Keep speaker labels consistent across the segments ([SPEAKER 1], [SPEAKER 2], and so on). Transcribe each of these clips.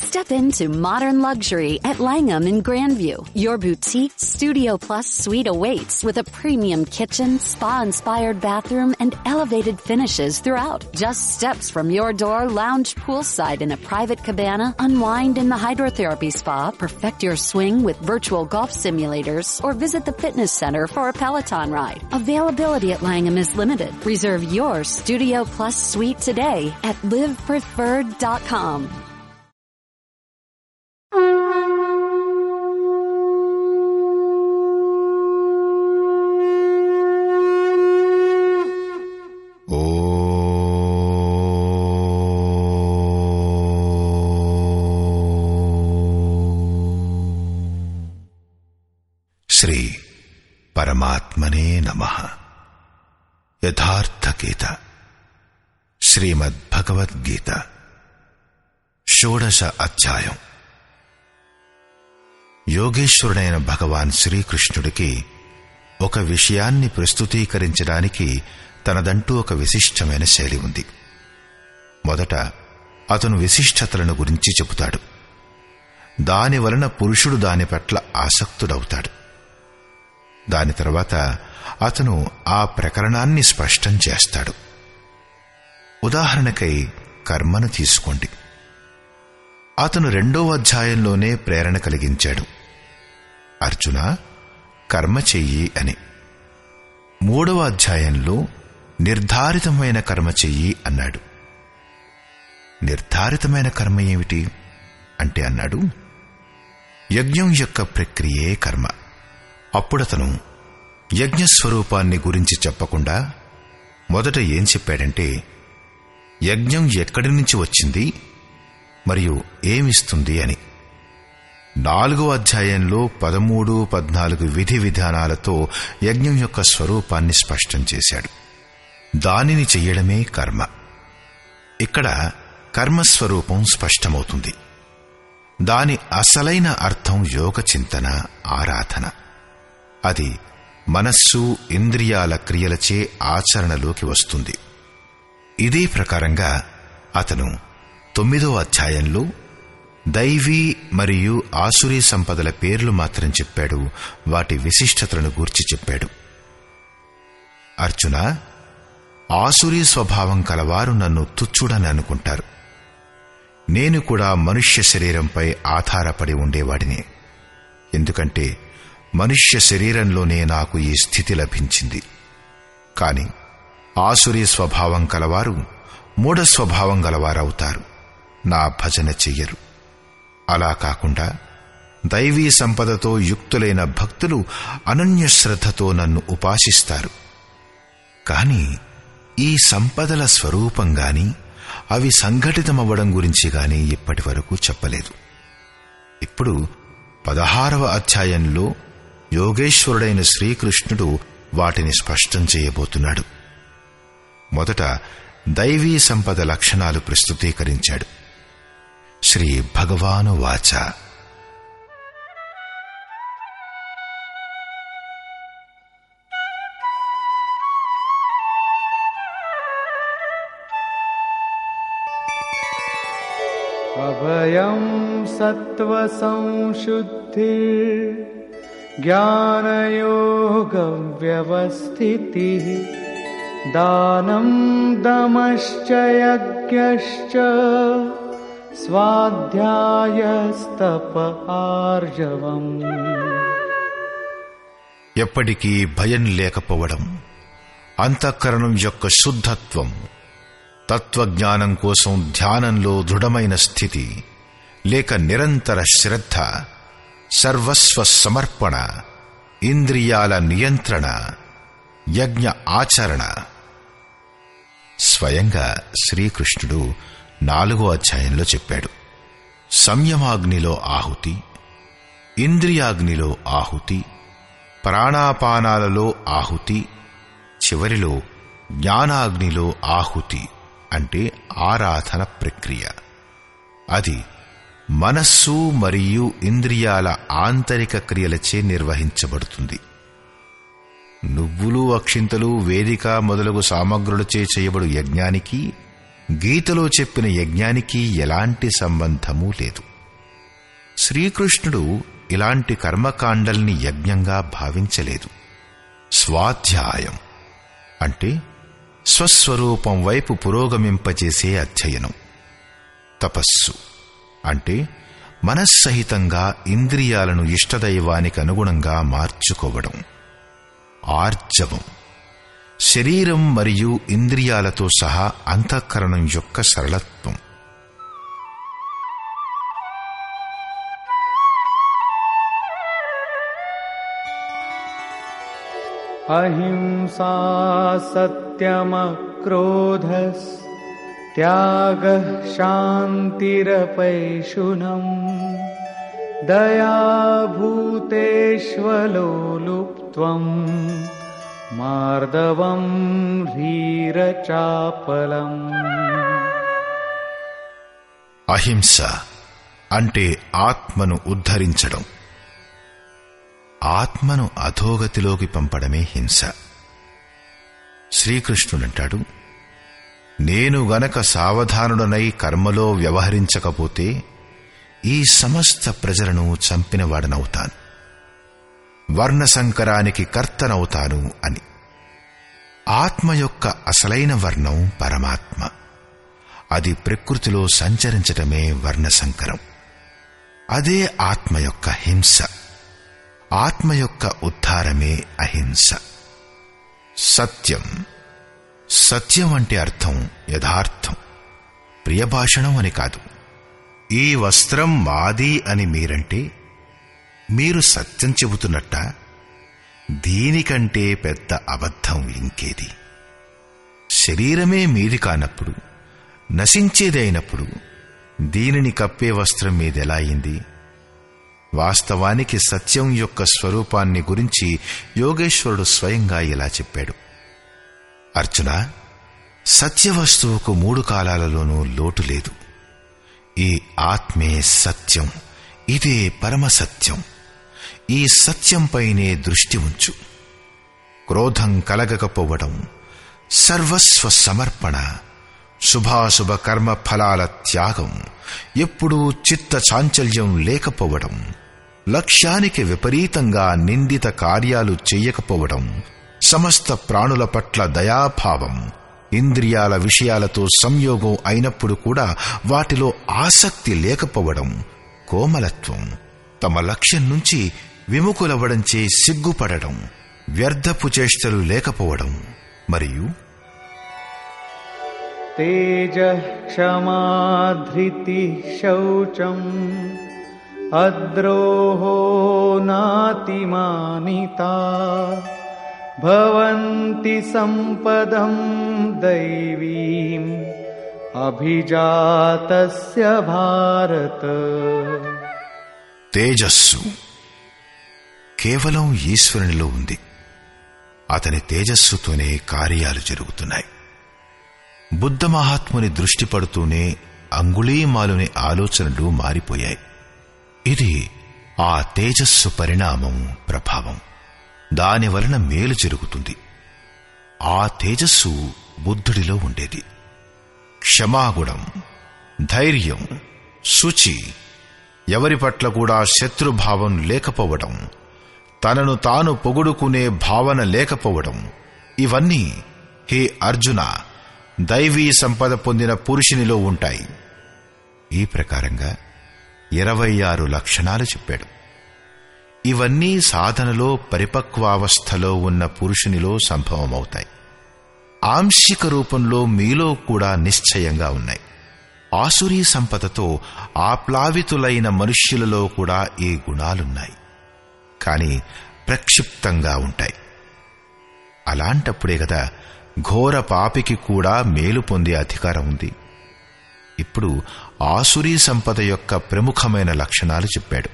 [SPEAKER 1] Step into modern luxury at Langham in Grandview. Your boutique Studio Plus suite awaits with a premium kitchen, spa-inspired bathroom, and elevated finishes throughout. Just steps from your door, lounge poolside in a private cabana, unwind in the hydrotherapy spa, perfect your swing with virtual golf simulators, or visit the fitness center for a Peloton ride. Availability at Langham is limited. Reserve your Studio Plus suite today at livepreferred.com.
[SPEAKER 2] Shri పరమాత్మనే నమ యథార్థ గీత శ్రీమద్భగవద్గీత షోడశ అధ్యాయం యోగేశ్వరుడైన భగవాన్ శ్రీకృష్ణుడికి ఒక విషయాన్ని ప్రస్తుతీకరించడానికి తనదంటూ ఒక విశిష్టమైన శైలి ఉంది మొదట అతను విశిష్టతలను గురించి చెబుతాడు దాని వలన పురుషుడు దాని పట్ల ఆసక్తుడవుతాడు దాని తర్వాత అతను ఆ ప్రకరణాన్ని స్పష్టం చేస్తాడు ఉదాహరణకై కర్మను తీసుకోండి అతను రెండో అధ్యాయంలోనే ప్రేరణ కలిగించాడు అర్జున కర్మ చెయ్యి అని మూడవ అధ్యాయంలో నిర్ధారితమైన కర్మ చెయ్యి అన్నాడు నిర్ధారితమైన కర్మ ఏమిటి అంటే అన్నాడు యజ్ఞం యొక్క ప్రక్రియే కర్మ అప్పుడతను యజ్ఞస్వరూపాన్ని గురించి చెప్పకుండా మొదట ఏం చెప్పాడంటే యజ్ఞం ఎక్కడి నుంచి వచ్చింది మరియు ఏమిస్తుంది అని నాలుగో అధ్యాయంలో పదమూడు పద్నాలుగు విధి విధానాలతో యజ్ఞం యొక్క స్వరూపాన్ని స్పష్టం చేశాడు దానిని చెయ్యడమే కర్మ ఇక్కడ కర్మస్వరూపం స్పష్టమవుతుంది దాని అసలైన అర్థం యోగ చింతన ఆరాధన అది మనస్సు ఇంద్రియాల క్రియలచే ఆచరణలోకి వస్తుంది ఇదే ప్రకారంగా అతను తొమ్మిదో అధ్యాయంలో దైవీ మరియు ఆసురీ సంపదల పేర్లు మాత్రం చెప్పాడు వాటి విశిష్టతలను గూర్చి చెప్పాడు అర్జున ఆసురీ స్వభావం కలవారు నన్ను తుచ్చుడని అనుకుంటారు నేను కూడా మనుష్య శరీరంపై ఆధారపడి ఉండేవాడినే ఎందుకంటే మనుష్య శరీరంలోనే నాకు ఈ స్థితి లభించింది కాని ఆసురీ స్వభావం కలవారు మూఢ స్వభావం గలవారవుతారు నా భజన చెయ్యరు అలా కాకుండా దైవీ సంపదతో యుక్తులైన భక్తులు అనన్య శ్రద్ధతో నన్ను ఉపాసిస్తారు కాని ఈ సంపదల స్వరూపం గాని అవి సంఘటితమవ్వడం గురించి గాని ఇప్పటి వరకు చెప్పలేదు ఇప్పుడు పదహారవ అధ్యాయంలో యోగేశ్వరుడైన శ్రీకృష్ణుడు వాటిని స్పష్టం చేయబోతున్నాడు మొదట దైవీ సంపద లక్షణాలు ప్రస్తుతీకరించాడు శ్రీ భగవాను వాచ
[SPEAKER 3] अभयं सत्त्वसंशुद्धिर्ज्ञानयोगव्यवस्थितिः दानं दमश्च यज्ञश्च स्वाध्यायस्तप आर्जवम्
[SPEAKER 2] ఎప్పటికీ భయం లేకపోవడం అంతఃకరణం యొక్క శుద్ధత్వం తత్వజ్ఞానం కోసం ధ్యానంలో దృఢమైన స్థితి లేక నిరంతర శ్రద్ధ సర్వస్వ సమర్పణ ఇంద్రియాల నియంత్రణ యజ్ఞ ఆచరణ స్వయంగా శ్రీకృష్ణుడు నాలుగో అధ్యాయంలో చెప్పాడు సంయమాగ్నిలో ఆహుతి ఇంద్రియాగ్నిలో ఆహుతి ప్రాణాపానాలలో ఆహుతి చివరిలో జ్ఞానాగ్నిలో ఆహుతి అంటే ఆరాధన ప్రక్రియ అది మనస్సు మరియు ఇంద్రియాల ఆంతరిక క్రియలచే నిర్వహించబడుతుంది నువ్వులు అక్షింతలు వేదిక మొదలగు సామగ్రులచే చేయబడు యజ్ఞానికి గీతలో చెప్పిన యజ్ఞానికి ఎలాంటి సంబంధమూ లేదు శ్రీకృష్ణుడు ఇలాంటి కర్మకాండల్ని యజ్ఞంగా భావించలేదు స్వాధ్యాయం అంటే స్వస్వరూపం వైపు పురోగమింపజేసే అధ్యయనం తపస్సు అంటే మనస్సహితంగా ఇంద్రియాలను ఇష్టదైవానికి అనుగుణంగా మార్చుకోవడం ఆర్జవం శరీరం మరియు ఇంద్రియాలతో సహా అంతఃకరణం యొక్క సరళత్వం
[SPEAKER 3] अहिंसा सत्यमक्रोधस् त्यागः शान्तिरपैशुनम् दयाभूतेष्वलोलुप्त्वम् मार्दवम् ह्रीरचापलम्
[SPEAKER 2] అహింస అంటే ఆత్మను ఉద్ధరించడం ఆత్మను అధోగతిలోకి పంపడమే హింస శ్రీకృష్ణుడంటాడు నేను గనక సావధానుడనై కర్మలో వ్యవహరించకపోతే ఈ సమస్త ప్రజలను చంపినవాడనవుతాను వర్ణసంకరానికి కర్తనవుతాను అని ఆత్మ యొక్క అసలైన వర్ణం పరమాత్మ అది ప్రకృతిలో సంచరించటమే వర్ణసంకరం అదే ఆత్మ యొక్క హింస ఆత్మ యొక్క ఉద్ధారమే అహింస సత్యం సత్యం అంటే అర్థం యథార్థం ప్రియభాషణం అని కాదు ఈ వస్త్రం మాది అని మీరంటే మీరు సత్యం చెబుతున్నట్ట దీనికంటే పెద్ద అబద్ధం ఇంకేది శరీరమే మీది కానప్పుడు నశించేదైనప్పుడు దీనిని కప్పే వస్త్రం మీదెలా అయింది వాస్తవానికి సత్యం యొక్క స్వరూపాన్ని గురించి యోగేశ్వరుడు స్వయంగా ఇలా చెప్పాడు అర్జున సత్యవస్తువుకు మూడు కాలాలలోనూ లోటు లేదు ఈ ఆత్మే సత్యం ఇదే పరమ సత్యం ఈ సత్యంపైనే దృష్టి ఉంచు క్రోధం కలగకపోవడం సర్వస్వ సమర్పణ శుభాశుభ కర్మ ఫలాల త్యాగం ఎప్పుడూ చిత్త చాంచల్యం లేకపోవడం లక్ష్యానికి విపరీతంగా నిందిత కార్యాలు చెయ్యకపోవడం సమస్త ప్రాణుల పట్ల దయాభావం ఇంద్రియాల విషయాలతో సంయోగం అయినప్పుడు కూడా వాటిలో ఆసక్తి లేకపోవడం కోమలత్వం తమ లక్ష్యం నుంచి విముఖులవ్వడంచే సిగ్గుపడడం వ్యర్థపు చేష్టలు లేకపోవడం మరియు
[SPEAKER 3] तेजः क्षमा धृतिः शौचम् अद्रोहो नातिमानिता भवन्ति सम्पदम् दैवीम् अभिजातस्य भारत
[SPEAKER 2] తేజస్సు కేవలం ఈశ్వరునిలో ఉంది అతని తేజస్సుతోనే కార్యాలు జరుగుతున్నాయి బుద్ధ మహాత్ముని దృష్టి పడుతూనే అంగుళీమాలుని ఆలోచనలు మారిపోయాయి ఇది ఆ తేజస్సు పరిణామం ప్రభావం దాని వలన మేలు జరుగుతుంది ఆ తేజస్సు బుద్ధుడిలో ఉండేది క్షమాగుణం ధైర్యం శుచి ఎవరి పట్ల కూడా శత్రుభావం లేకపోవడం తనను తాను పొగుడుకునే భావన లేకపోవడం ఇవన్నీ హే అర్జున దైవీ సంపద పొందిన పురుషునిలో ఉంటాయి ఈ ప్రకారంగా ఇరవై ఆరు లక్షణాలు చెప్పాడు ఇవన్నీ సాధనలో పరిపక్వావస్థలో ఉన్న పురుషునిలో సంభవమవుతాయి ఆంశిక రూపంలో మీలో కూడా నిశ్చయంగా ఉన్నాయి ఆసురీ సంపదతో ఆప్లావితులైన మనుష్యులలో కూడా ఈ గుణాలున్నాయి కాని ప్రక్షిప్తంగా ఉంటాయి అలాంటప్పుడే కదా ఘోర పాపికి కూడా మేలు పొందే అధికారం ఉంది ఇప్పుడు ఆసురీ సంపద యొక్క ప్రముఖమైన లక్షణాలు చెప్పాడు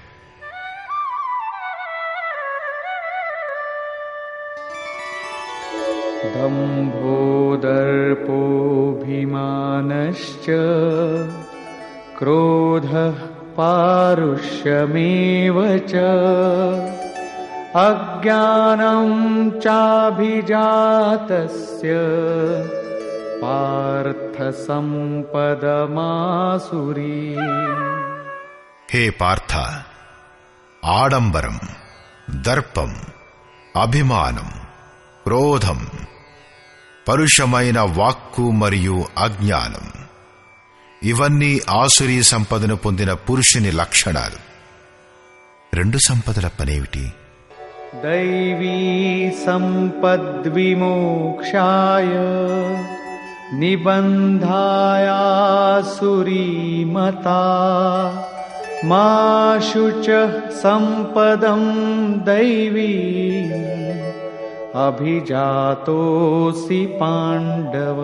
[SPEAKER 3] दम्भोदर्पोऽभिमानश्च क्रोधः पारुष्यमेव च अज्ञानं चाभिजातस्य पार्थसम्पदमासुरी
[SPEAKER 2] హే పార్థ ఆడంబరం దర్పం అభిమానం క్రోధం పరుషమైన వాక్కు మరియు అజ్ఞానం ఇవన్నీ ఆసురీ సంపదను పొందిన పురుషుని లక్షణాలు రెండు సంపదల పనేమిటి
[SPEAKER 3] दैवी सम्पद्विमोक्षाय निबन्धायासुरीमता मा शुचः सम्पदं दैवी अभिजातोऽसि पाण्डव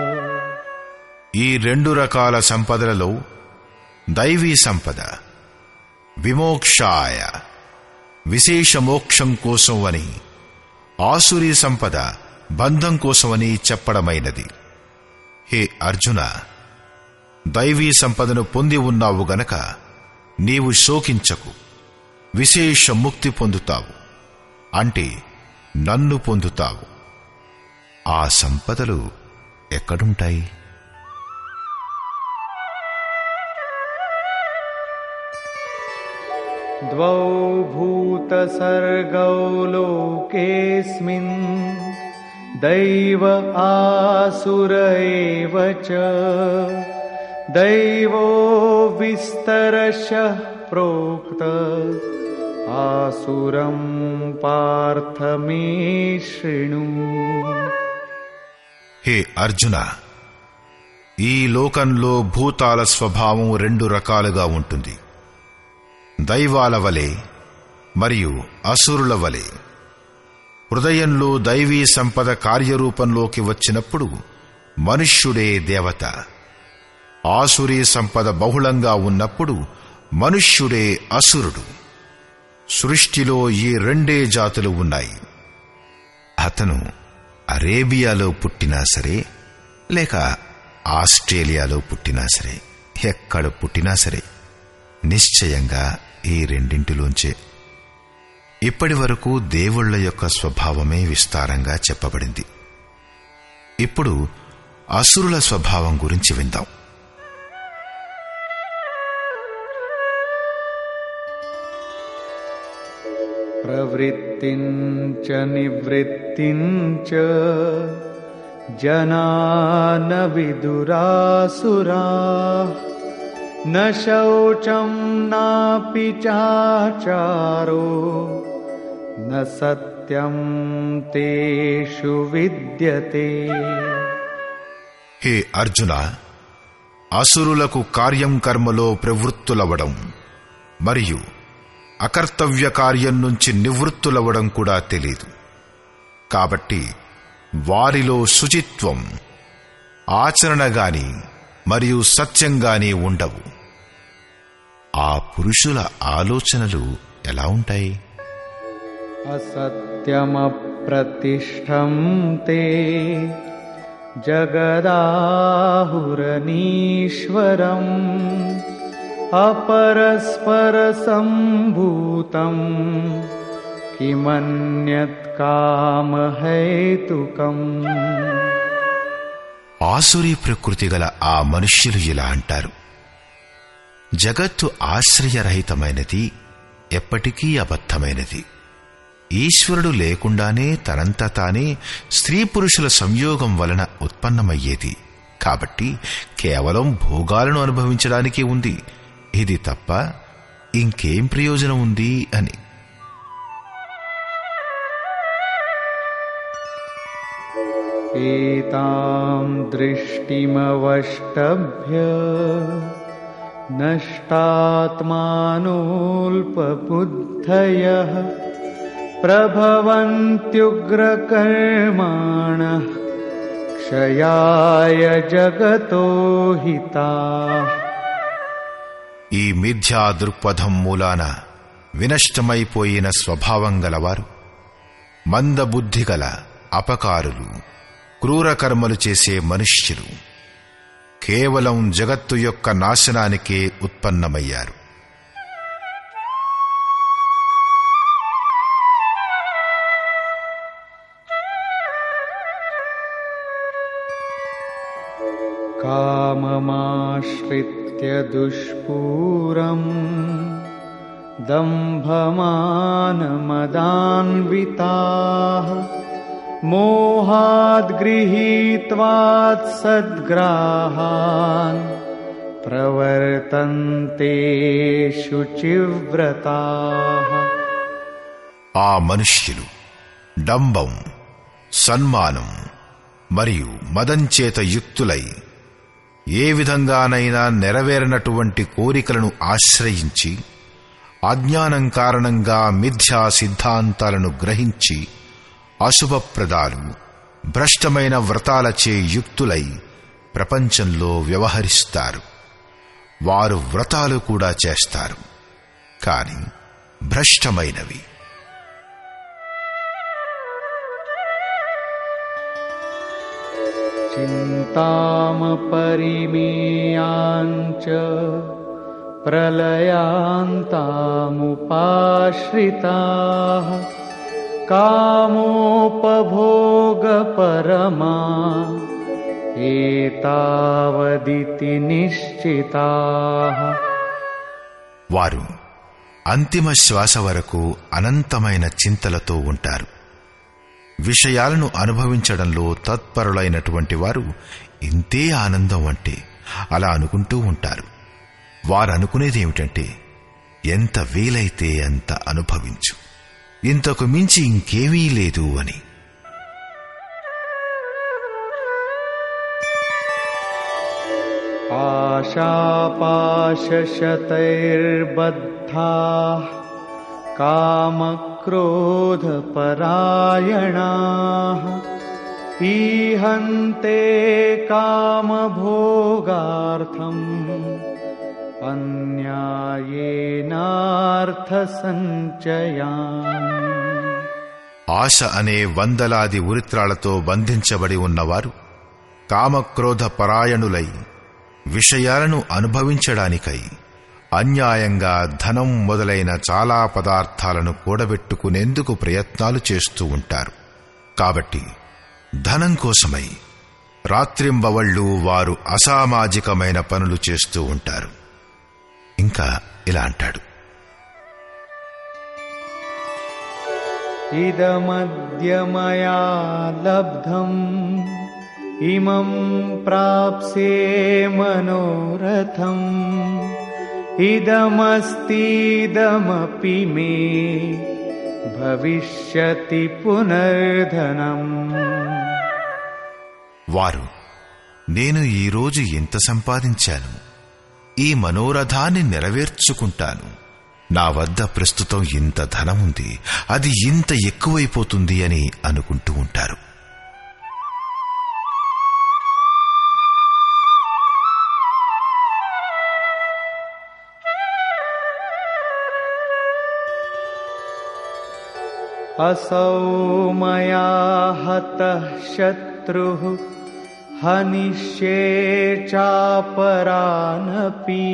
[SPEAKER 2] ఈ రెండు రకాల సంపదలలో దైవీ సంపద విమోక్షాయ విశేష మోక్షం కోసం అని ఆసురీ సంపద బంధం కోసమని చెప్పడమైనది హే అర్జున దైవీ సంపదను పొంది ఉన్నావు గనక నీవు శోకించకు విశేష ముక్తి పొందుతావు అంటే నన్ను పొందుతావు ఆ సంపదలు ఎక్కడుంటాయి
[SPEAKER 3] द्वौ भूतसर्गौ लोकेऽस्मिन् दैव आसुर एव च दैवो विस्तरशः प्रोक्त आसुरं पार्थ मे शृणु
[SPEAKER 2] హే అర్జున ఈ లోకంలో భూతాల స్వభావం రెండు రకాలుగా ఉంటుంది దైవాల వలె మరియు అసురుల వలె హృదయంలో దైవీ సంపద కార్యరూపంలోకి వచ్చినప్పుడు మనుష్యుడే దేవత ఆసురీ సంపద బహుళంగా ఉన్నప్పుడు మనుష్యుడే అసురుడు సృష్టిలో ఈ రెండే జాతులు ఉన్నాయి అతను అరేబియాలో పుట్టినా సరే లేక ఆస్ట్రేలియాలో పుట్టినా సరే ఎక్కడ పుట్టినా సరే నిశ్చయంగా ఈ రెండింటిలోంచే ఇప్పటి వరకు దేవుళ్ల యొక్క స్వభావమే విస్తారంగా చెప్పబడింది ఇప్పుడు అసురుల స్వభావం గురించి విందాం
[SPEAKER 3] प्रवृत्तिं च निवृत्तिं च जना न विदुरासुराः न शौचं नापि चाचारो न सत्यं तेषु विद्यते
[SPEAKER 2] హే అర్జున అసురులకు కార్యం కర్మలో ప్రవృత్తులవడం మరియు అకర్తవ్య కార్యం నుంచి నివృత్తులవడం కూడా తెలీదు కాబట్టి వారిలో శుచిత్వం ఆచరణ గాని మరియు సత్యం గాని ఉండవు ఆ పురుషుల ఆలోచనలు ఎలా ఉంటాయి
[SPEAKER 3] असत्यमप्रतिष्ठं ते जगदाहुरनीश्वरम् अपरस्परसम्भूतम् किमन्यत्कामहेतुकम्
[SPEAKER 2] ఆసురీ ప్రకృతి గల ఆ మనుష్యులు ఇలా అంటారు జగత్తు ఆశ్రయరహితమైనది ఎప్పటికీ అబద్ధమైనది ఈశ్వరుడు లేకుండానే తనంత తానే స్త్రీ పురుషుల సంయోగం వలన ఉత్పన్నమయ్యేది కాబట్టి కేవలం భోగాలను అనుభవించడానికి ఉంది ఇది తప్ప ఇంకేం ప్రయోజనం ఉంది అని
[SPEAKER 3] एतां दृष्टिमवष्टभ्य नष्टात्मानोऽल्पबुद्धयः प्रभवन्त्युग्रकर्माणः क्षयाय जगतो हिताः
[SPEAKER 2] ఈ మిథ్యా దృక్పథం మూలాన వినష్టమైపోయిన స్వభావం గలవారు మందబుద్ధి గల అపకారులు క్రూర కర్మలు చేసే మనుష్యులు కేవలం జగత్తు యొక్క నాశనానికే ఉత్పన్నమయ్యారు
[SPEAKER 3] काममाश्रित्य दुष्पूरम् दम्भमानमदान्विताः मोहाद्गृहीत्वात् सद्ग्राहान् प्रवर्तन्ते शुचिव्रताः
[SPEAKER 2] ఆ మనుష్యులు డంబం సన్మానం మరియు మదంచేత యుక్తులై ఏ విధంగానైనా నెరవేరనటువంటి కోరికలను ఆశ్రయించి అజ్ఞానం కారణంగా మిథ్యా సిద్ధాంతాలను గ్రహించి అశుభప్రదాలు భ్రష్టమైన వ్రతాలచే యుక్తులై ప్రపంచంలో వ్యవహరిస్తారు వారు వ్రతాలు కూడా చేస్తారు కాని భ్రష్టమైనవి
[SPEAKER 3] चिन्तामपरिमेयाञ्च प्रलयान्तामुपाश्रिताः कामोपभोगपरमा एतावदिति निश्चिताः
[SPEAKER 2] వారు అంతిమ శ్వాస వరకు అనంతమైన చింతలతో ఉంటారు విషయాలను అనుభవించడంలో తత్పరులైనటువంటి వారు ఇంతే ఆనందం అంటే అలా అనుకుంటూ ఉంటారు వారు అనుకునేది ఏమిటంటే ఎంత వీలైతే అంత అనుభవించు ఇంతకు మించి ఇంకేమీ లేదు అని
[SPEAKER 3] आशापाशशतैर्बद्धाः कामक्रोधपरायणाः ईहन्ते कामभोगार्थम् अन्यायेनार्थसञ्चयान्
[SPEAKER 2] ఆశ అనే వందలాది ఉరిత్రాలతో బంధించబడి ఉన్నవారు కామక్రోధ పరాయణులై విషయాలను అనుభవించడానికై అన్యాయంగా ధనం మొదలైన చాలా పదార్థాలను కూడబెట్టుకునేందుకు ప్రయత్నాలు చేస్తూ ఉంటారు కాబట్టి ధనం కోసమై రాత్రింబవళ్ళు వారు అసామాజికమైన పనులు చేస్తూ ఉంటారు ఇంకా ఇలా అంటాడు
[SPEAKER 3] इदमद्य मया लब्धम् इमं प्राप्स्ये मनोरथम् इदमस्तीदमपि मे भविष्यति पुनर्धनम्
[SPEAKER 2] వారు నేను ఈరోజు ఎంత సంపాదించాను ఈ మనోరథాన్ని నెరవేర్చుకుంటాను నా వద్ద ప్రస్తుతం ఇంత ధనం ఉంది అది ఇంత ఎక్కువైపోతుంది అని అనుకుంటూ ఉంటారు
[SPEAKER 3] असौ मया हतः शत्रुः हनिष्ये चापरानपि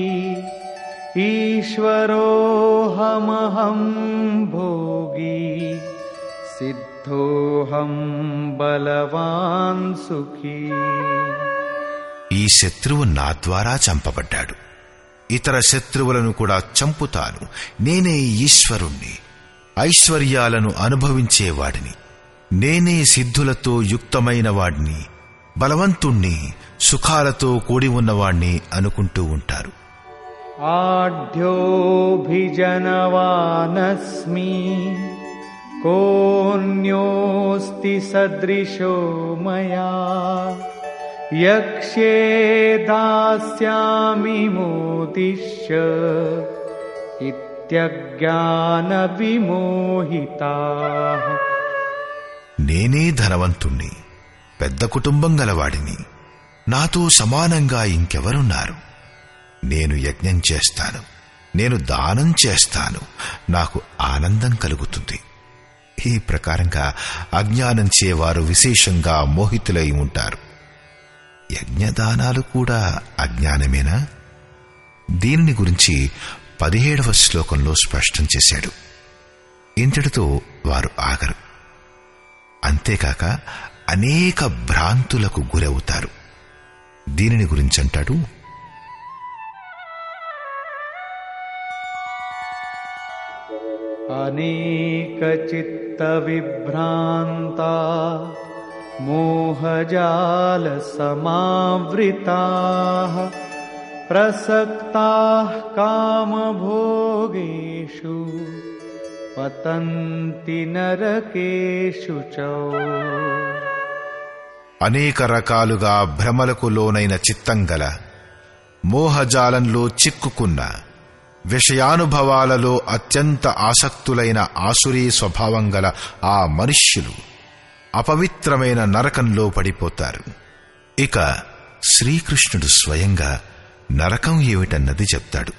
[SPEAKER 3] ईश्वरोऽहमहं भोगी सिद्धोऽहं बलवान् सुखी
[SPEAKER 2] ఈ శత్రువు నా ద్వారా చంపబడ్డాడు ఇతర శత్రువులను కూడా చంపుతాను నేనే ఈశ్వరుణ్ణి ఐశ్వర్యాలను అనుభవించేవాడిని నేనే సిద్ధులతో యుక్తమైన వాడిని బలవంతుణ్ణి సుఖాలతో కూడి ఉన్నవాణ్ణి అనుకుంటూ ఉంటారు
[SPEAKER 3] आढ्योऽभिजनवानस्मि कोऽन्योऽस्ति सदृशो मया यक्ष्ये दास्यामि मोदिश्य इत्यज्ञानविमोहिताः
[SPEAKER 2] నేనే ధనవంతుణ్ణి పెద్ద కుటుంబం గలవాడిని నాతో సమానంగా ఇంకెవరున్నారు నేను యజ్ఞం చేస్తాను నేను దానం చేస్తాను నాకు ఆనందం కలుగుతుంది ఈ ప్రకారంగా అజ్ఞానం చేవారు విశేషంగా మోహితులై ఉంటారు యజ్ఞదానాలు కూడా అజ్ఞానమేనా దీనిని గురించి పదిహేడవ శ్లోకంలో స్పష్టం చేశాడు ఇంతటితో వారు ఆగరు అంతేకాక అనేక భ్రాంతులకు గురవుతారు దీనిని గురించి అంటాడు
[SPEAKER 3] अनेकचित्तविभ्रान्ता मोहजालसमावृताः प्रसक्ताः कामभोगेषु पतन्ति नरकेषु च
[SPEAKER 2] అనేక రకాలుగా భ్రమలకు లోనైన చిత్తం గల మోహజాలంలో చిక్కుకున్న విషయానుభవాలలో అత్యంత ఆసక్తులైన ఆసురీ స్వభావం గల ఆ మనుష్యులు అపవిత్రమైన నరకంలో పడిపోతారు ఇక శ్రీకృష్ణుడు స్వయంగా నరకం ఏమిటన్నది చెప్తాడు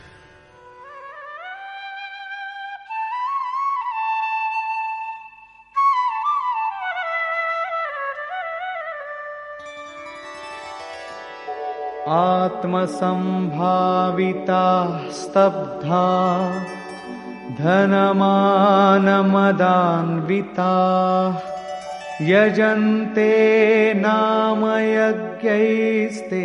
[SPEAKER 3] आत्मसम्भाविताः स्तब्धा धनमानमदान्विताः यजन्ते नाम यज्ञैस्ते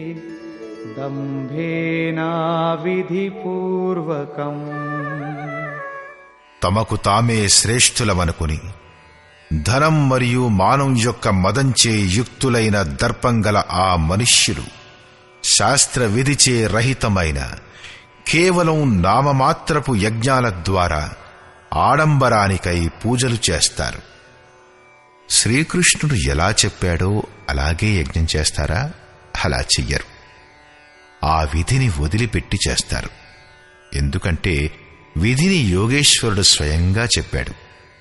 [SPEAKER 3] दम्भेनाविधिपूर्वकम्
[SPEAKER 2] తమకు తామే శ్రేష్ఠులమనుకుని ధనం మరియు మానం యొక్క మదంచే యుక్తులైన దర్పం గల ఆ మనుష్యులు శాస్త్ర విధిచే రహితమైన కేవలం నామమాత్రపు యజ్ఞాల ద్వారా ఆడంబరానికై పూజలు చేస్తారు శ్రీకృష్ణుడు ఎలా చెప్పాడో అలాగే యజ్ఞం చేస్తారా అలా చెయ్యరు ఆ విధిని వదిలిపెట్టి చేస్తారు ఎందుకంటే విధిని యోగేశ్వరుడు స్వయంగా చెప్పాడు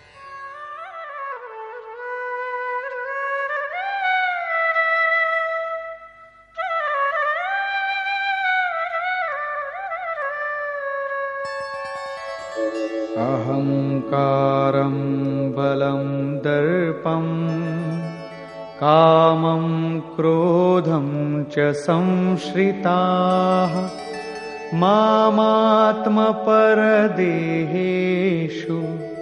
[SPEAKER 3] अहङ्कारं बलं दर्पं कामं क्रोधं च संश्रिताः मामात्मपरदेहेषु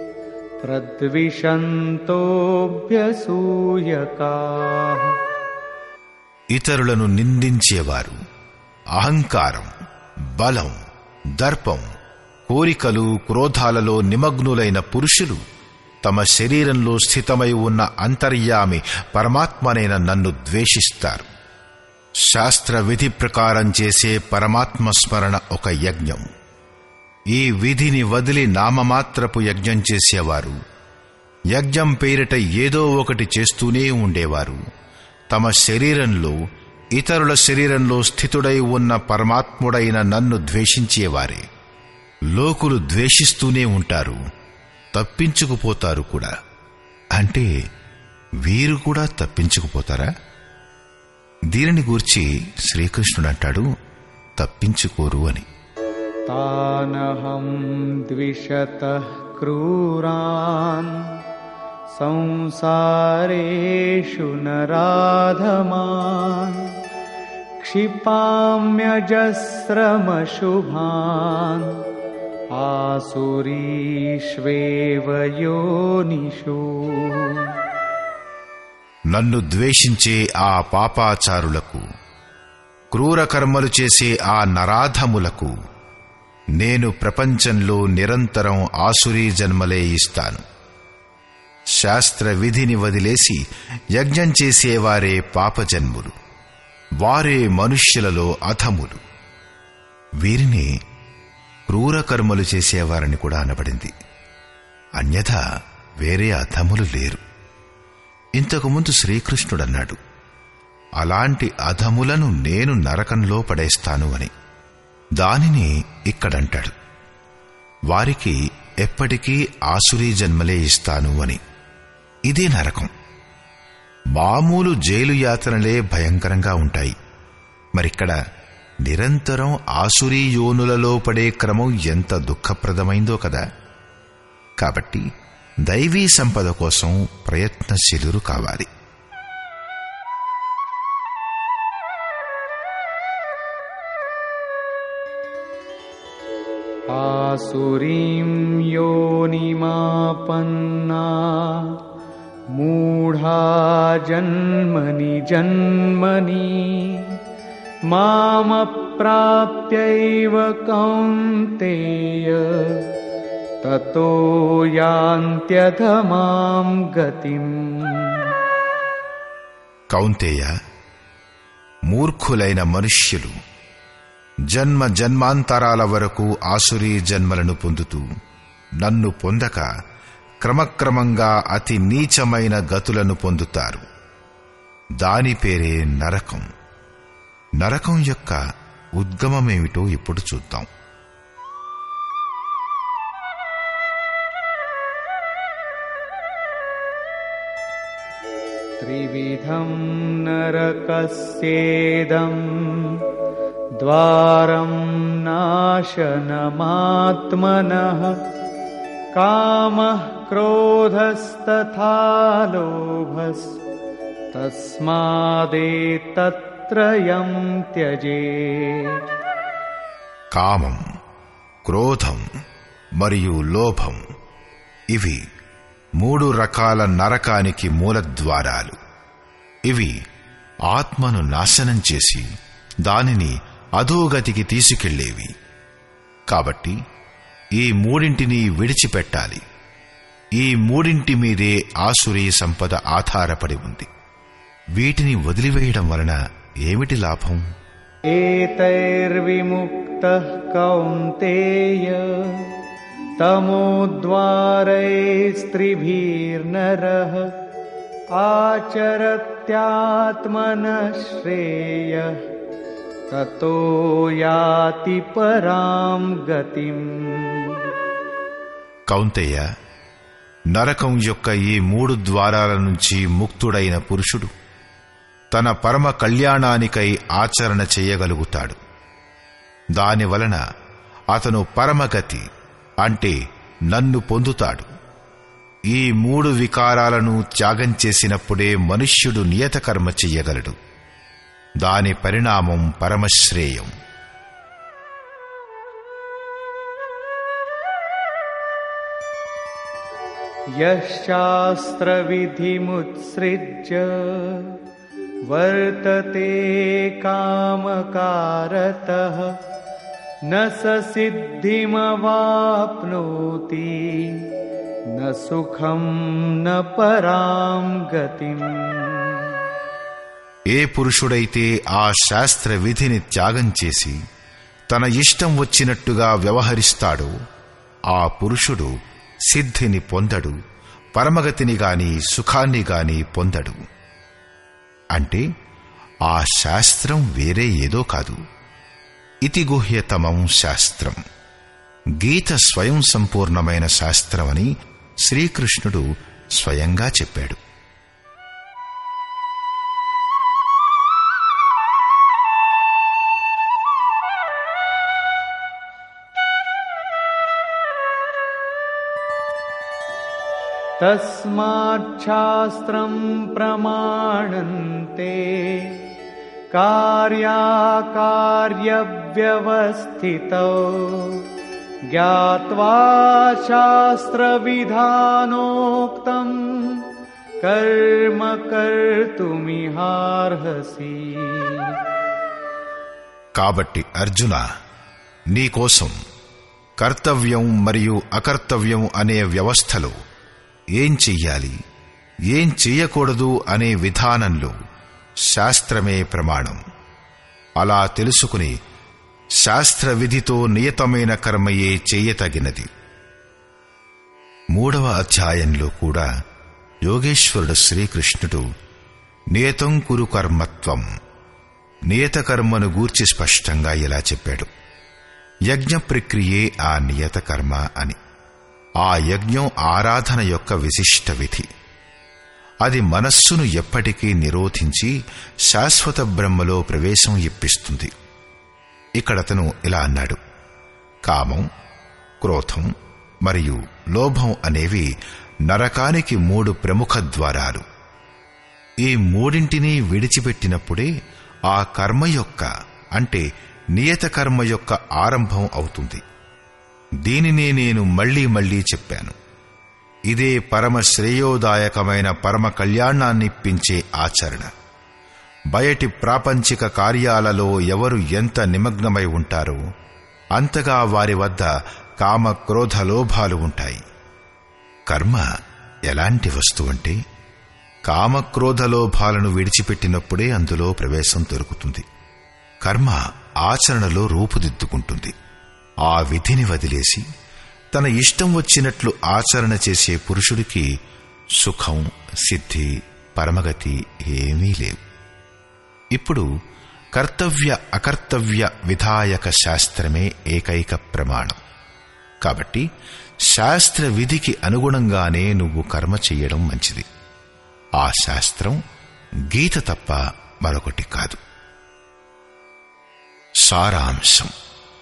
[SPEAKER 3] प्रद्विषन्तोऽभ्यसूयकाः
[SPEAKER 2] ఇతరులను నిందించేవారు అహంకారం బలం దర్పం కోరికలు క్రోధాలలో నిమగ్నులైన పురుషులు తమ శరీరంలో స్థితమై ఉన్న అంతర్యామి పరమాత్మనైన నన్ను ద్వేషిస్తారు శాస్త్ర విధి ప్రకారం చేసే పరమాత్మ స్మరణ ఒక యజ్ఞం ఈ విధిని వదిలి నామమాత్రపు యజ్ఞం చేసేవారు యజ్ఞం పేరిట ఏదో ఒకటి చేస్తూనే ఉండేవారు తమ శరీరంలో ఇతరుల శరీరంలో స్థితుడై ఉన్న పరమాత్ముడైన నన్ను ద్వేషించేవారే లోకులు ద్వేషిస్తూనే ఉంటారు తప్పించుకుపోతారు కూడా అంటే వీరు కూడా తప్పించుకుపోతారా దీనిని గూర్చి శ్రీకృష్ణుడు అంటాడు తప్పించుకోరు అని
[SPEAKER 3] तानहं द्विषतः क्रूरान् संसारेषु नराधमान् क्षिपाम्यजस्रमशुभान् आसुरीष्वेव योनिषु
[SPEAKER 2] నన్ను ద్వేషించే ఆ పాపాచారులకు క్రూర కర్మలు చేసే ఆ నరాధములకు నేను ప్రపంచంలో నిరంతరం ఆసురీ జన్మలే ఇస్తాను శాస్త్ర విధిని వదిలేసి యజ్ఞం చేసేవారే పాపజన్ములు వారే మనుష్యులలో అధములు వీరిని క్రూర కర్మలు చేసేవారని కూడా అనబడింది అన్యథా వేరే అధములు లేరు ఇంతకుముందు శ్రీకృష్ణుడన్నాడు అలాంటి అధములను నేను నరకంలో పడేస్తాను అని దానిని ఇక్కడంటాడు వారికి ఎప్పటికీ ఆసురీ జన్మలే ఇస్తాను అని ఇదే నరకం మామూలు జైలు యాతనలే భయంకరంగా ఉంటాయి మరిక్కడ నిరంతరం ఆసురీ యోనులలో పడే క్రమం ఎంత దుఃఖప్రదమైందో కదా కాబట్టి దైవీ సంపద కోసం ప్రయత్నశీలురు కావాలి
[SPEAKER 3] आसुरीं योनिमापन्ना मूढा जन्मनि जन्मनि मामप्राप्यैव कौन्तेय ततो यान्त्यधमां गतिम्
[SPEAKER 2] కౌంతేయ మూర్ఖులైన మనుష్యులు జన్మ జన్మాంతరాల వరకు ఆసురీ జన్మలను పొందుతూ నన్ను పొందక క్రమక్రమంగా అతి నీచమైన గతులను పొందుతారు దాని పేరే నరకం నరకం యొక్క ఉద్గమమేమిటో ఇప్పుడు చూద్దాం
[SPEAKER 3] त्रिविधं नरकस्येदम् द्वारं नाशनमात्मनः कामः क्रोधस्तथा लोभस् तस्मादेतत्त्रयं त्यजेत्
[SPEAKER 2] కామం క్రోధం మరియు లోభం ఇవి మూడు రకాల నరకానికి మూలద్వారాలు ఇవి ఆత్మను నాశనం చేసి దానిని అధోగతికి తీసుకెళ్లేవి కాబట్టి ఈ మూడింటిని విడిచిపెట్టాలి ఈ మూడింటి మీదే ఆసురీ సంపద ఆధారపడి ఉంది వీటిని వదిలివేయడం వలన ఏమిటి లాభం
[SPEAKER 3] एतैर्विमुक्तः कौन्तेय तमोद्वारैस्त्रिभिर्नरः आचरत्यात्मनः श्रेयः ततो याति परां गतिम्
[SPEAKER 2] కౌంతయ్య నరకం యొక్క ఈ మూడు ద్వారాల నుంచి ముక్తుడైన పురుషుడు తన పరమ కళ్యాణానికై ఆచరణ చేయగలుగుతాడు దానివలన అతను పరమగతి అంటే నన్ను పొందుతాడు ఈ మూడు వికారాలను త్యాగం చేసినప్పుడే మనుష్యుడు నియత కర్మ చెయ్యగలడు దాని పరిణామం పరమశ్రేయం
[SPEAKER 3] यः शास्त्रविधिमुत्सृज्य वर्तते कामकारतः न स सिद्धिमवाप्नोति न सुखं न परां गतिम्
[SPEAKER 2] ఏ పురుషుడైతే ఆ శాస్త్ర విధిని త్యాగం చేసి తన ఇష్టం వచ్చినట్టుగా వ్యవహరిస్తాడో ఆ పురుషుడు సిద్ధిని పొందడు పరమగతిని గాని సుఖాన్ని గాని పొందడు అంటే ఆ శాస్త్రం వేరే ఏదో కాదు ఇతి గుహ్యతమం శాస్త్రం గీత స్వయం సంపూర్ణమైన శాస్త్రమని శ్రీకృష్ణుడు స్వయంగా చెప్పాడు
[SPEAKER 3] तस्माच्छास्त्रं प्रमाणन्ते कार्याकार्यव्यवस्थितौ ज्ञात्वा शास्त्रविधानोक्तम् कर्म कर्तुमिहार्हसि
[SPEAKER 2] కాబట్టి అర్జున నీకోసం కర్తవ్యం మరియు అకర్తవ్యం అనే వ్యవస్థలో ఏం చెయ్యాలి ఏం చెయ్యకూడదు అనే విధానంలో శాస్త్రమే ప్రమాణం అలా తెలుసుకుని శాస్త్ర విధితో నియతమైన కర్మయే చెయ్యతగినది మూడవ అధ్యాయంలో కూడా యోగేశ్వరుడు శ్రీకృష్ణుడు నియతం కురు కర్మత్వం నియత కర్మను గూర్చి స్పష్టంగా ఇలా చెప్పాడు యజ్ఞ ప్రక్రియే ఆ నియత కర్మ అని ఆ యజ్ఞం ఆరాధన యొక్క విశిష్ట విధి అది మనస్సును ఎప్పటికీ నిరోధించి శాశ్వత బ్రహ్మలో ప్రవేశం ఇప్పిస్తుంది ఇక్కడతను ఇలా అన్నాడు కామం క్రోధం మరియు లోభం అనేవి నరకానికి మూడు ప్రముఖ ద్వారాలు ఈ మూడింటిని విడిచిపెట్టినప్పుడే ఆ కర్మ యొక్క అంటే నియత కర్మ యొక్క ఆరంభం అవుతుంది దీనినే నేను మళ్లీ మళ్లీ చెప్పాను ఇదే పరమ శ్రేయోదాయకమైన పరమ కళ్యాణాన్నిప్పించే ఆచరణ బయటి ప్రాపంచిక కార్యాలలో ఎవరు ఎంత నిమగ్నమై ఉంటారో అంతగా వారి వద్ద కామ క్రోధ లోభాలు ఉంటాయి కర్మ ఎలాంటి వస్తువంటే కామక్రోధ లోభాలను విడిచిపెట్టినప్పుడే అందులో ప్రవేశం దొరుకుతుంది కర్మ ఆచరణలో రూపుదిద్దుకుంటుంది ఆ విధిని వదిలేసి తన ఇష్టం వచ్చినట్లు ఆచరణ చేసే పురుషుడికి సుఖం సిద్ధి పరమగతి ఏమీ లేవు ఇప్పుడు కర్తవ్య అకర్తవ్య విధాయక శాస్త్రమే ఏకైక ప్రమాణం కాబట్టి శాస్త్ర విధికి అనుగుణంగానే నువ్వు కర్మ చెయ్యడం మంచిది ఆ శాస్త్రం గీత తప్ప మరొకటి కాదు సారాంశం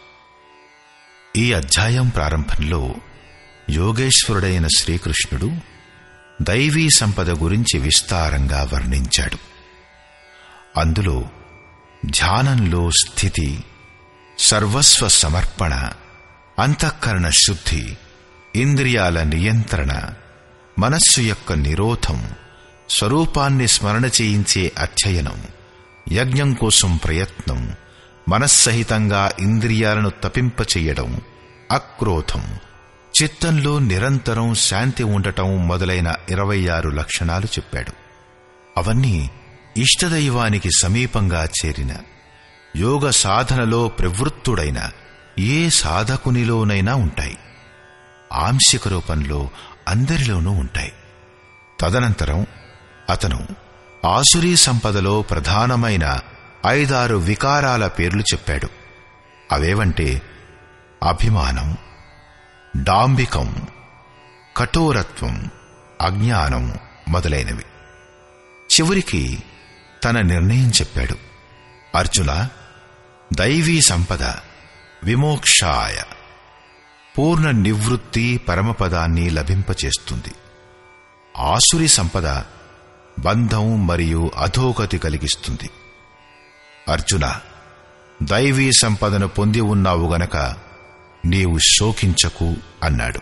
[SPEAKER 2] ఈ అధ్యాయం ప్రారంభంలో యోగేశ్వరుడైన శ్రీకృష్ణుడు దైవీ సంపద గురించి విస్తారంగా వర్ణించాడు అందులో ధ్యానంలో స్థితి సర్వస్వ సమర్పణ అంతఃకరణ శుద్ధి ఇంద్రియాల నియంత్రణ మనస్సు యొక్క నిరోధం స్వరూపాన్ని స్మరణ చేయించే అధ్యయనం యజ్ఞం కోసం ప్రయత్నం మనస్సహితంగా ఇంద్రియాలను తపింపచేయడం అక్రోధం చిత్తంలో నిరంతరం శాంతి ఉండటం మొదలైన ఇరవై ఆరు లక్షణాలు చెప్పాడు అవన్నీ ఇష్టదైవానికి సమీపంగా చేరిన యోగ సాధనలో ప్రవృత్తుడైన ఏ సాధకునిలోనైనా ఉంటాయి ఆంశిక రూపంలో అందరిలోనూ ఉంటాయి తదనంతరం అతను ఆసురీ సంపదలో ప్రధానమైన ఐదారు వికారాల పేర్లు చెప్పాడు అవేవంటే అభిమానం డాంబికం కఠోరత్వం అజ్ఞానం మొదలైనవి చివరికి తన నిర్ణయం చెప్పాడు అర్జున దైవీ సంపద విమోక్షాయ పూర్ణ నివృత్తి పరమపదాన్ని లభింపచేస్తుంది ఆసురి సంపద బంధం మరియు అధోగతి కలిగిస్తుంది అర్జున దైవీ సంపదను పొంది ఉన్నావు గనక నీవు శోకించకు అన్నాడు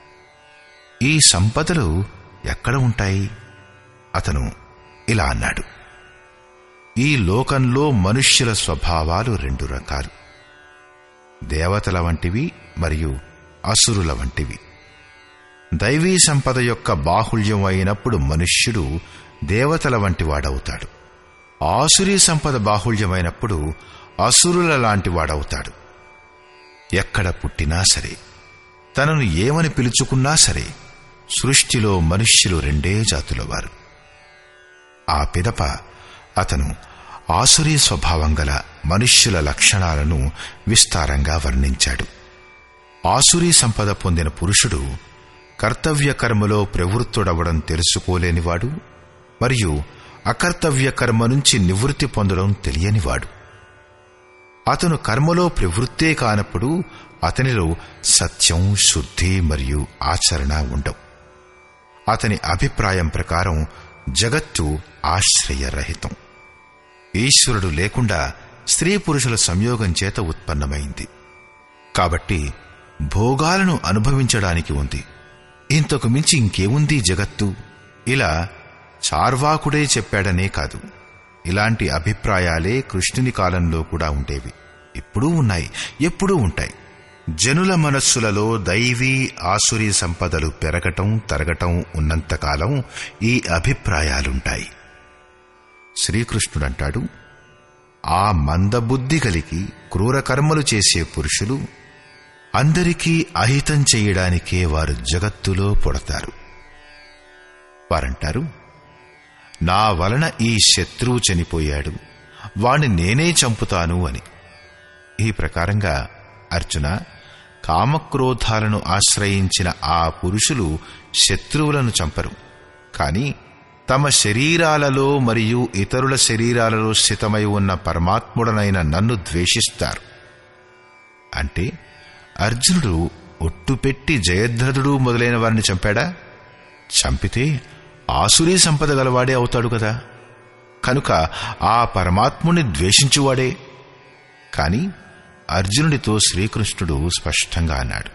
[SPEAKER 2] ఈ సంపదలు ఎక్కడ ఉంటాయి అతను ఇలా అన్నాడు ఈ లోకంలో మనుష్యుల స్వభావాలు రెండు రకాలు దేవతల వంటివి మరియు అసురుల వంటివి దైవీ సంపద యొక్క బాహుళ్యం అయినప్పుడు మనుష్యుడు దేవతల వంటి వాడవుతాడు ఆసురీ సంపద బాహుళ్యమైనప్పుడు అసురుల లాంటి వాడవుతాడు ఎక్కడ పుట్టినా సరే తనను ఏమని పిలుచుకున్నా సరే సృష్టిలో మనుష్యులు రెండే జాతుల వారు ఆ పిదప అతను ఆసురీ స్వభావం గల మనుష్యుల లక్షణాలను విస్తారంగా వర్ణించాడు ఆసురీ సంపద పొందిన పురుషుడు కర్తవ్య కర్మలో ప్రవృత్తుడవడం తెలుసుకోలేనివాడు మరియు అకర్తవ్య కర్మ నుంచి నివృత్తి పొందడం తెలియనివాడు అతను కర్మలో ప్రవృత్తే కానప్పుడు అతనిలో సత్యం శుద్ధి మరియు ఆచరణ ఉండవు అతని అభిప్రాయం ప్రకారం జగత్తు ఆశ్రయరహితం ఈశ్వరుడు లేకుండా స్త్రీ పురుషుల సంయోగం చేత ఉత్పన్నమైంది కాబట్టి భోగాలను అనుభవించడానికి ఉంది ఇంతకు మించి ఇంకేముంది జగత్తు ఇలా చార్వాకుడే చెప్పాడనే కాదు ఇలాంటి అభిప్రాయాలే కృష్ణుని కాలంలో కూడా ఉండేవి ఇప్పుడూ ఉన్నాయి ఎప్పుడూ ఉంటాయి జనుల మనస్సులలో దైవీ ఆసురీ సంపదలు పెరగటం తరగటం ఉన్నంతకాలం ఈ అభిప్రాయాలుంటాయి శ్రీకృష్ణుడంటాడు ఆ మందబుద్ధి కలిగి క్రూర కర్మలు చేసే పురుషులు అందరికీ అహితం చేయడానికే వారు జగత్తులో పుడతారు వారంటారు నా వలన ఈ శత్రువు చనిపోయాడు వాణ్ణి నేనే చంపుతాను అని ఈ ప్రకారంగా అర్జున కామక్రోధాలను ఆశ్రయించిన ఆ పురుషులు శత్రువులను చంపరు కాని తమ శరీరాలలో మరియు ఇతరుల శరీరాలలో స్థితమై ఉన్న పరమాత్ముడనైన నన్ను ద్వేషిస్తారు అంటే అర్జునుడు ఒట్టుపెట్టి జయద్రథుడు మొదలైన వారిని చంపాడా చంపితే ఆసురీ సంపద గలవాడే అవుతాడు కదా కనుక ఆ పరమాత్ముని ద్వేషించువాడే కాని అర్జునుడితో శ్రీకృష్ణుడు స్పష్టంగా అన్నాడు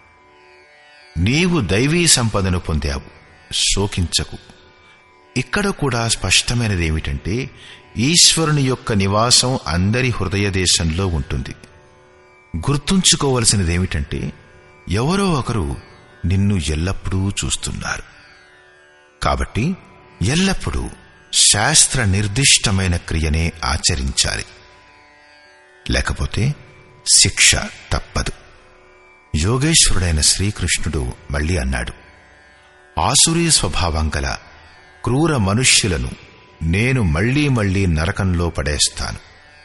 [SPEAKER 2] నీవు దైవీ సంపదను పొందావు శోకించకు ఇక్కడ కూడా స్పష్టమైనదేమిటంటే ఈశ్వరుని యొక్క నివాసం అందరి హృదయ దేశంలో ఉంటుంది గుర్తుంచుకోవలసినదేమిటంటే ఎవరో ఒకరు నిన్ను ఎల్లప్పుడూ చూస్తున్నారు కాబట్టి ఎల్లప్పుడూ శాస్త్ర నిర్దిష్టమైన క్రియనే ఆచరించాలి లేకపోతే శిక్ష తప్పదు యోగేశ్వరుడైన శ్రీకృష్ణుడు మళ్ళీ అన్నాడు ఆసురీ స్వభావం గల క్రూర మనుష్యులను నేను మళ్లీ మళ్లీ నరకంలో పడేస్తాను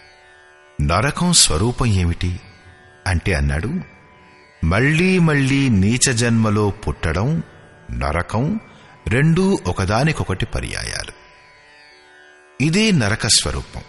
[SPEAKER 2] నరకం స్వరూపం ఏమిటి అంటే అన్నాడు మళ్లీ మళ్లీ నీచ జన్మలో పుట్టడం నరకం రెండూ ఒకదానికొకటి పర్యాయాలు ఇదే నరక స్వరూపం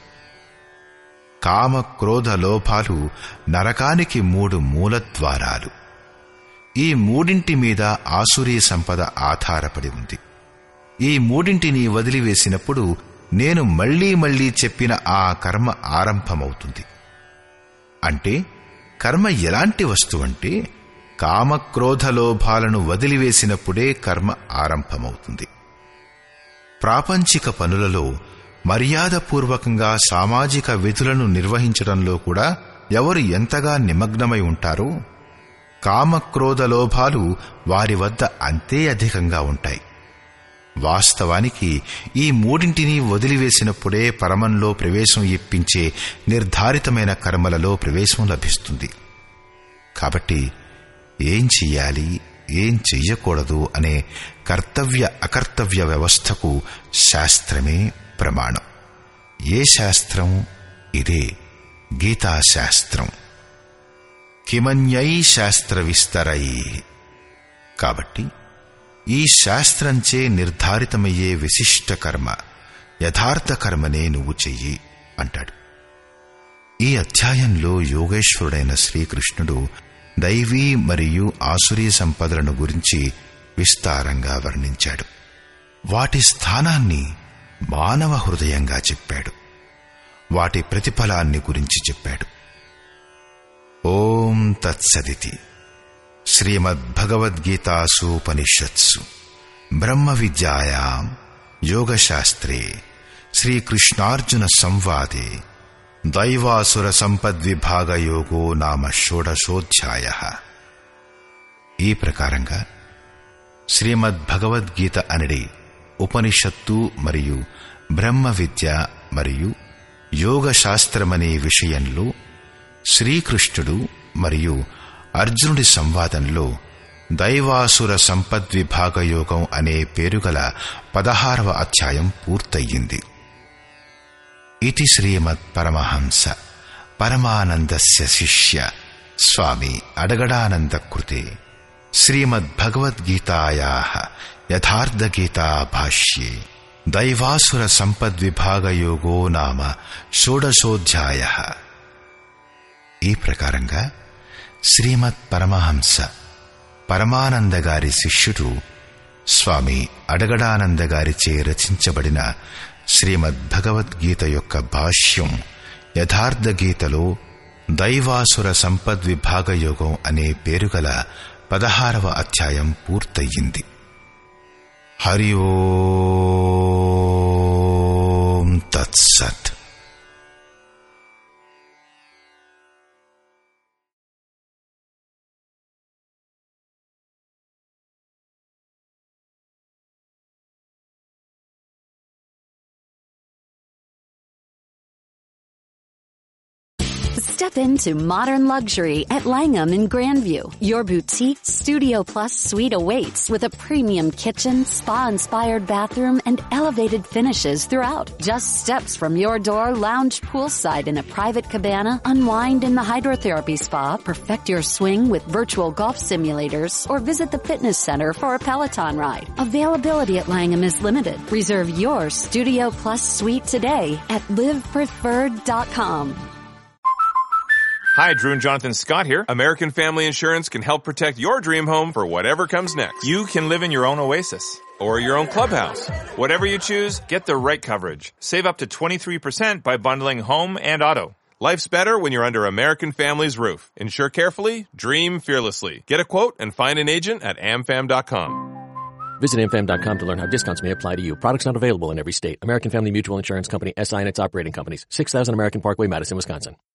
[SPEAKER 2] కామ క్రోధ లోపాలు నరకానికి మూడు మూలద్వారాలు ఈ మూడింటి మీద ఆసురీ సంపద ఆధారపడి ఉంది ఈ మూడింటిని వదిలివేసినప్పుడు నేను మళ్లీ మళ్లీ చెప్పిన ఆ కర్మ ఆరంభమవుతుంది అంటే కర్మ ఎలాంటి వస్తువంటే కామక్రోధ లోభాలను వదిలివేసినప్పుడే కర్మ ఆరంభమవుతుంది ప్రాపంచిక పనులలో మర్యాదపూర్వకంగా సామాజిక విధులను నిర్వహించడంలో కూడా ఎవరు ఎంతగా నిమగ్నమై ఉంటారో కామక్రోధ లోభాలు వారి వద్ద అంతే అధికంగా ఉంటాయి వాస్తవానికి ఈ మూడింటిని వదిలివేసినప్పుడే పరమంలో ప్రవేశం ఇప్పించే నిర్ధారితమైన కర్మలలో ప్రవేశం లభిస్తుంది కాబట్టి ఏం చెయ్యాలి ఏం చెయ్యకూడదు అనే కర్తవ్య అకర్తవ్య వ్యవస్థకు శాస్త్రమే ప్రమాణం ఏ శాస్త్రం ఇదే గీతాశాస్త్రం కిమన్యై శాస్త్ర విస్తరై కాబట్టి ఈ శాస్త్రంచే నిర్ధారితమయ్యే విశిష్ట కర్మ యథార్థ కర్మనే నువ్వు చెయ్యి అంటాడు ఈ అధ్యాయంలో యోగేశ్వరుడైన శ్రీకృష్ణుడు దైవీ మరియు ఆసురీ సంపదలను గురించి విస్తారంగా వర్ణించాడు వాటి స్థానాన్ని మానవ హృదయంగా చెప్పాడు వాటి ప్రతిఫలాన్ని గురించి చెప్పాడు ఓం తత్సదితి శ్రీమద్భగవద్గీతాసూపనిషత్సు బ్రహ్మ విద్యాయాం యోగశాస్త్రే శ్రీకృష్ణార్జున సంవాదే దైవాసుర సంపద్విభాగయోగో నామ షోడశోధ్యాయ ఈ ప్రకారంగా శ్రీమద్భగవద్గీత అనడి ఉపనిషత్తు మరియు బ్రహ్మ విద్య మరియు యోగశాస్త్రమనే విషయంలో శ్రీకృష్ణుడు మరియు అర్జునుడి సంవాదంలో దైవాసుర సంపద్విభాగయోగం అనే పేరుగల పదహారవ అధ్యాయం పూర్తయింది ఇది శ్రీమత్ పరమహంస పరమానందస్య శిష్య స్వామి అడగడానంద కృతే శ్రీమద్భగవద్గీతాయా యథార్థగీతా భాష్యే దైవాసుర సంపద్విభాగయోగో నామ షోడశోధ్యాయ ఈ ప్రకారంగా శ్రీమత్ పరమహంస పరమానంద గారి శిష్యుడు స్వామి అడగడానంద గారిచే రచించబడిన శ్రీమద్ భగవద్గీత యొక్క భాష్యం యథార్థ గీతలో దైవాసుర సంపద్విభాగయోగం అనే పేరుగల పదహారవ అధ్యాయం పూర్తయింది హరి ఓం తత్సత్
[SPEAKER 1] Step into modern luxury at Langham in Grandview. Your boutique Studio Plus suite awaits with a premium kitchen, spa-inspired bathroom, and elevated finishes throughout. Just steps from your door, lounge poolside in a private cabana, unwind in the hydrotherapy spa, perfect your swing with virtual golf simulators, or visit the fitness center for a Peloton ride. Availability at Langham is limited. Reserve your Studio Plus suite today at livepreferred.com.
[SPEAKER 4] Hi, Drew and Jonathan Scott here. American Family Insurance can help protect your dream home for whatever comes next. You can live in your own oasis or your own clubhouse. Whatever you choose, get the right coverage. Save up to 23% by bundling home and auto. Life's better when you're under American Family's roof. Insure carefully, dream fearlessly. Get a quote and find an agent at amfam.com.
[SPEAKER 5] Visit amfam.com to learn how discounts may apply to you. Products not available in every state. American Family Mutual Insurance Company, SI and its operating companies. 6000 American Parkway, Madison, Wisconsin.